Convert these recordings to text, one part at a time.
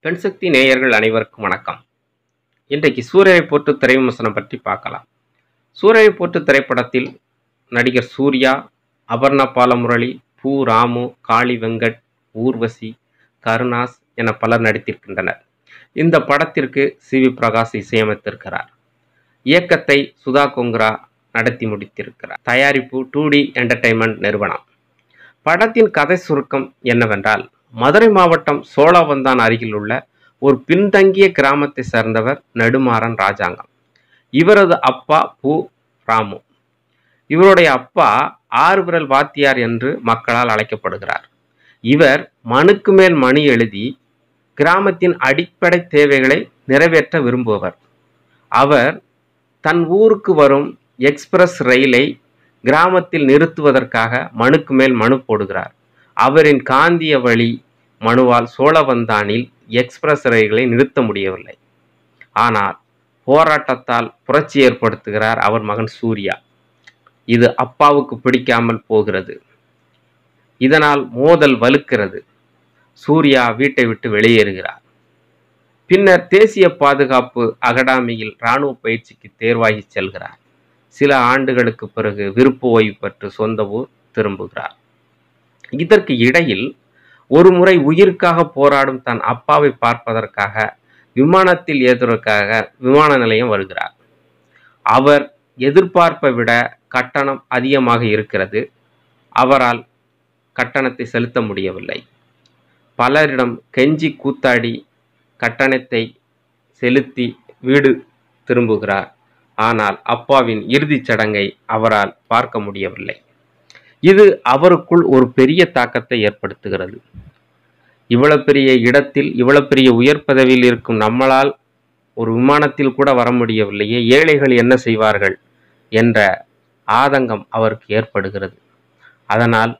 பெண்சக்தி நேயர்கள் அனைவருக்கும் வணக்கம் இன்றைக்கு சூரியனை போட்டு திரைவிமர்சனம் பற்றி பார்க்கலாம் சூரியனை போட்டு திரைப்படத்தில் நடிகர் சூர்யா அபர்ணா பாலமுரளி பூ ராமு காளி வெங்கட் ஊர்வசி கருணாஸ் என பலர் நடித்திருக்கின்றனர் இந்த படத்திற்கு சி வி பிரகாஷ் இசையமைத்திருக்கிறார் இயக்கத்தை சுதா கொங்குரா நடத்தி முடித்திருக்கிறார் தயாரிப்பு டூ டி என்டர்டைன்மெண்ட் நிறுவனம் படத்தின் கதை சுருக்கம் என்னவென்றால் மதுரை மாவட்டம் சோழவந்தான் அருகில் உள்ள ஒரு பின்தங்கிய கிராமத்தை சேர்ந்தவர் நெடுமாறன் ராஜாங்கம் இவரது அப்பா பூ ராமு இவருடைய அப்பா ஆறு விரல் வாத்தியார் என்று மக்களால் அழைக்கப்படுகிறார் இவர் மனுக்கு மேல் மணி எழுதி கிராமத்தின் அடிப்படை தேவைகளை நிறைவேற்ற விரும்புபவர் அவர் தன் ஊருக்கு வரும் எக்ஸ்பிரஸ் ரயிலை கிராமத்தில் நிறுத்துவதற்காக மனுக்கு மேல் மனு போடுகிறார் அவரின் காந்திய வழி மனுவால் சோழவந்தானில் எக்ஸ்பிரஸ் ரயில்களை நிறுத்த முடியவில்லை ஆனால் போராட்டத்தால் புரட்சி ஏற்படுத்துகிறார் அவர் மகன் சூர்யா இது அப்பாவுக்கு பிடிக்காமல் போகிறது இதனால் மோதல் வலுக்கிறது சூர்யா வீட்டை விட்டு வெளியேறுகிறார் பின்னர் தேசிய பாதுகாப்பு அகாடமியில் இராணுவ பயிற்சிக்கு தேர்வாகி செல்கிறார் சில ஆண்டுகளுக்கு பிறகு விருப்ப ஓய்வு பெற்று சொந்த ஊர் திரும்புகிறார் இதற்கு இடையில் ஒரு முறை உயிருக்காக போராடும் தன் அப்பாவை பார்ப்பதற்காக விமானத்தில் ஏறுவதற்காக விமான நிலையம் வருகிறார் அவர் எதிர்பார்ப்பை விட கட்டணம் அதிகமாக இருக்கிறது அவரால் கட்டணத்தை செலுத்த முடியவில்லை பலரிடம் கெஞ்சி கூத்தாடி கட்டணத்தை செலுத்தி வீடு திரும்புகிறார் ஆனால் அப்பாவின் இறுதிச் சடங்கை அவரால் பார்க்க முடியவில்லை இது அவருக்குள் ஒரு பெரிய தாக்கத்தை ஏற்படுத்துகிறது இவ்வளவு பெரிய இடத்தில் இவ்வளவு பெரிய உயர் பதவியில் இருக்கும் நம்மளால் ஒரு விமானத்தில் கூட வர முடியவில்லையே ஏழைகள் என்ன செய்வார்கள் என்ற ஆதங்கம் அவருக்கு ஏற்படுகிறது அதனால்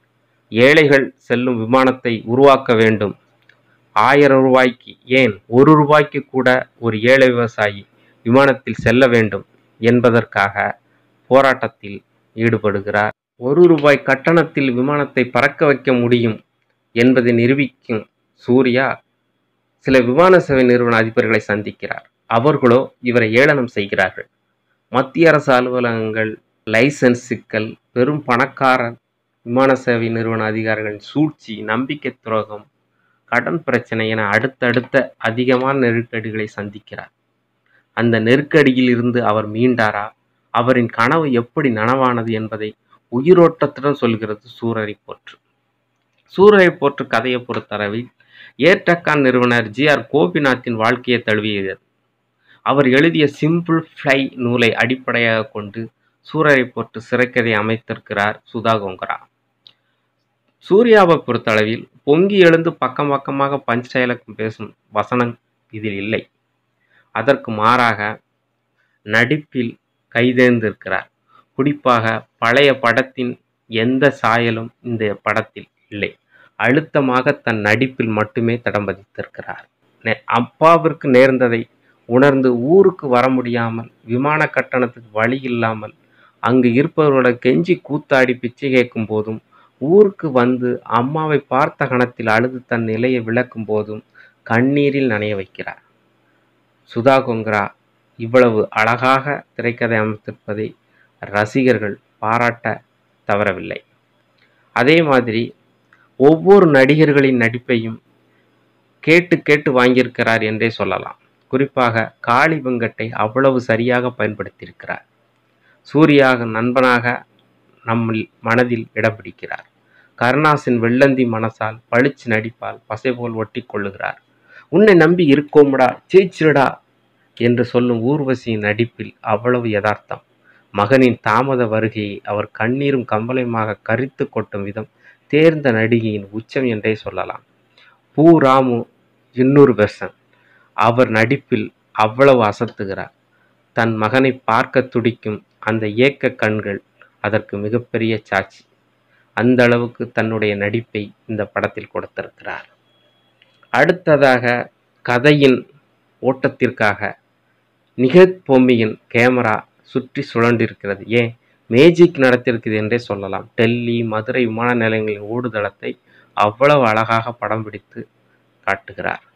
ஏழைகள் செல்லும் விமானத்தை உருவாக்க வேண்டும் ஆயிரம் ரூபாய்க்கு ஏன் ஒரு ரூபாய்க்கு கூட ஒரு ஏழை விவசாயி விமானத்தில் செல்ல வேண்டும் என்பதற்காக போராட்டத்தில் ஈடுபடுகிறார் ஒரு ரூபாய் கட்டணத்தில் விமானத்தை பறக்க வைக்க முடியும் என்பதை நிரூபிக்கும் சூர்யா சில விமான சேவை நிறுவன அதிபர்களை சந்திக்கிறார் அவர்களோ இவரை ஏளனம் செய்கிறார்கள் மத்திய அரசு அலுவலகங்கள் லைசன்ஸ் சிக்கல் பெரும் பணக்காரர் விமான சேவை நிறுவன அதிகாரிகளின் சூழ்ச்சி நம்பிக்கை துரோகம் கடன் பிரச்சனை என அடுத்தடுத்த அதிகமான நெருக்கடிகளை சந்திக்கிறார் அந்த நெருக்கடியில் இருந்து அவர் மீண்டாரா அவரின் கனவு எப்படி நனவானது என்பதை உயிரோட்டத்துடன் சொல்கிறது சூரரை போற்று சூரரை போற்று கதையை பொறுத்தளவில் ஏர்டெக்கான் நிறுவனர் ஜி ஆர் கோபிநாத்தின் வாழ்க்கையை தழுவியது அவர் எழுதிய சிம்பிள் ஃப்ளை நூலை அடிப்படையாக கொண்டு சூரரை போற்று சிறைக்கதை அமைத்திருக்கிறார் சுதா கோங்கரா சூர்யாவை பொறுத்தளவில் பொங்கி எழுந்து பக்கம் பக்கமாக பஞ்ச் டயலாக் பேசும் வசனம் இதில் இல்லை அதற்கு மாறாக நடிப்பில் கைதேர்ந்திருக்கிறார் குறிப்பாக பழைய படத்தின் எந்த சாயலும் இந்த படத்தில் இல்லை அழுத்தமாக தன் நடிப்பில் மட்டுமே தடம் பதித்திருக்கிறார் அப்பாவிற்கு நேர்ந்ததை உணர்ந்து ஊருக்கு வர முடியாமல் விமான கட்டணத்துக்கு வழி இல்லாமல் அங்கு இருப்பவர்களோட கெஞ்சி கூத்தாடி பிச்சை கேட்கும் போதும் ஊருக்கு வந்து அம்மாவை பார்த்த கணத்தில் அழுது தன் நிலையை விளக்கும் போதும் கண்ணீரில் நனைய வைக்கிறார் சுதா கொங்கரா இவ்வளவு அழகாக திரைக்கதை அமைத்திருப்பதை ரசிகர்கள் பாராட்ட தவறவில்லை அதே மாதிரி ஒவ்வொரு நடிகர்களின் நடிப்பையும் கேட்டு கேட்டு வாங்கியிருக்கிறார் என்றே சொல்லலாம் குறிப்பாக காளி வெங்கட்டை அவ்வளவு சரியாக பயன்படுத்தியிருக்கிறார் சூர்யாக நண்பனாக நம்மில் மனதில் இடம் பிடிக்கிறார் கருணாசின் வெள்ளந்தி மனசால் பளிச்சு நடிப்பால் பசை போல் ஒட்டி கொள்ளுகிறார் உன்னை நம்பி இருக்கோம்டா ஜெயிச்சிருடா என்று சொல்லும் ஊர்வசியின் நடிப்பில் அவ்வளவு யதார்த்தம் மகனின் தாமத வருகையை அவர் கண்ணீரும் கம்பளையுமாக கரித்து கொட்டும் விதம் தேர்ந்த நடிகையின் உச்சம் என்றே சொல்லலாம் பூ ராமு இன்னொரு வெர்சன் அவர் நடிப்பில் அவ்வளவு அசத்துகிறார் தன் மகனை பார்க்க துடிக்கும் அந்த ஏக்க கண்கள் அதற்கு மிகப்பெரிய சாட்சி அந்த அளவுக்கு தன்னுடைய நடிப்பை இந்த படத்தில் கொடுத்திருக்கிறார் அடுத்ததாக கதையின் ஓட்டத்திற்காக நிகத் பொம்மியின் கேமரா சுற்றி சுழன்றிருக்கிறது ஏன் மேஜிக் நடத்திருக்குது என்றே சொல்லலாம் டெல்லி மதுரை விமான நிலையங்களின் ஓடுதளத்தை அவ்வளவு அழகாக படம் பிடித்து காட்டுகிறார்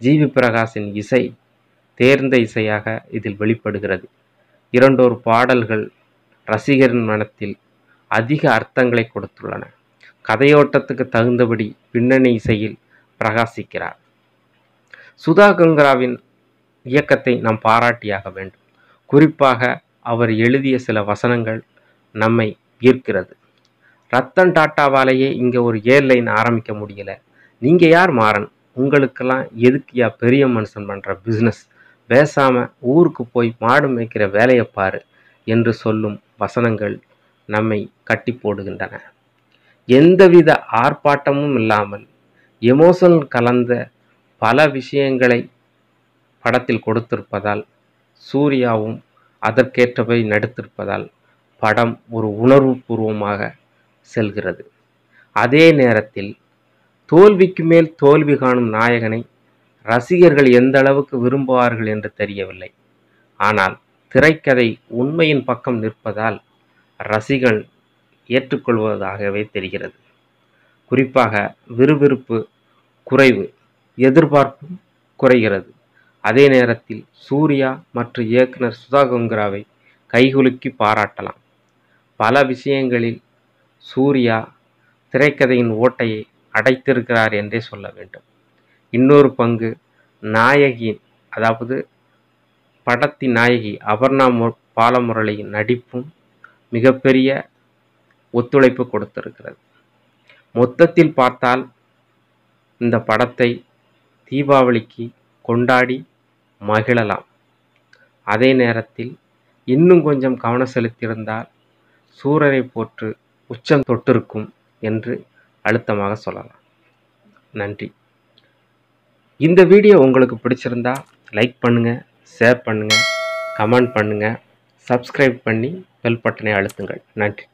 ஜிவி பிரகாஷின் இசை தேர்ந்த இசையாக இதில் வெளிப்படுகிறது இரண்டொரு பாடல்கள் ரசிகரின் மனத்தில் அதிக அர்த்தங்களை கொடுத்துள்ளன கதையோட்டத்துக்கு தகுந்தபடி பின்னணி இசையில் பிரகாசிக்கிறார் சுதா கங்கராவின் இயக்கத்தை நாம் பாராட்டியாக வேண்டும் குறிப்பாக அவர் எழுதிய சில வசனங்கள் நம்மை ஈர்க்கிறது ரத்தன் டாட்டாவாலேயே இங்கே ஒரு ஏர்லைன் ஆரம்பிக்க முடியல நீங்கள் யார் மாறன் உங்களுக்கெல்லாம் எதுக்குயா பெரிய மனுஷன் பண்ணுற பிஸ்னஸ் பேசாமல் ஊருக்கு போய் மாடு மேய்க்கிற வேலையை பாரு என்று சொல்லும் வசனங்கள் நம்மை கட்டி போடுகின்றன எந்தவித ஆர்ப்பாட்டமும் இல்லாமல் எமோஷன் கலந்த பல விஷயங்களை படத்தில் கொடுத்திருப்பதால் சூர்யாவும் அதற்கேற்றபடி நடித்திருப்பதால் படம் ஒரு உணர்வுபூர்வமாக செல்கிறது அதே நேரத்தில் தோல்விக்கு மேல் தோல்வி காணும் நாயகனை ரசிகர்கள் எந்த அளவுக்கு விரும்புவார்கள் என்று தெரியவில்லை ஆனால் திரைக்கதை உண்மையின் பக்கம் நிற்பதால் ரசிகன் ஏற்றுக்கொள்வதாகவே தெரிகிறது குறிப்பாக விறுவிறுப்பு குறைவு எதிர்பார்ப்பும் குறைகிறது அதே நேரத்தில் சூர்யா மற்றும் இயக்குனர் சுதா கங்குராவை கைகுலுக்கி பாராட்டலாம் பல விஷயங்களில் சூர்யா திரைக்கதையின் ஓட்டையை அடைத்திருக்கிறார் என்றே சொல்ல வேண்டும் இன்னொரு பங்கு நாயகியின் அதாவது படத்தின் நாயகி அபர்ணா மு- பாலமுரளியின் நடிப்பும் மிகப்பெரிய ஒத்துழைப்பு கொடுத்திருக்கிறது மொத்தத்தில் பார்த்தால் இந்த படத்தை தீபாவளிக்கு கொண்டாடி மகிழலாம் அதே நேரத்தில் இன்னும் கொஞ்சம் கவனம் செலுத்தியிருந்தால் சூரரை போற்று உச்சம் தொட்டிருக்கும் என்று அழுத்தமாக சொல்லலாம் நன்றி இந்த வீடியோ உங்களுக்கு பிடிச்சிருந்தா லைக் பண்ணுங்கள் ஷேர் பண்ணுங்கள் கமெண்ட் பண்ணுங்கள் சப்ஸ்கிரைப் பண்ணி பெல் பட்டனை அழுத்துங்கள் நன்றி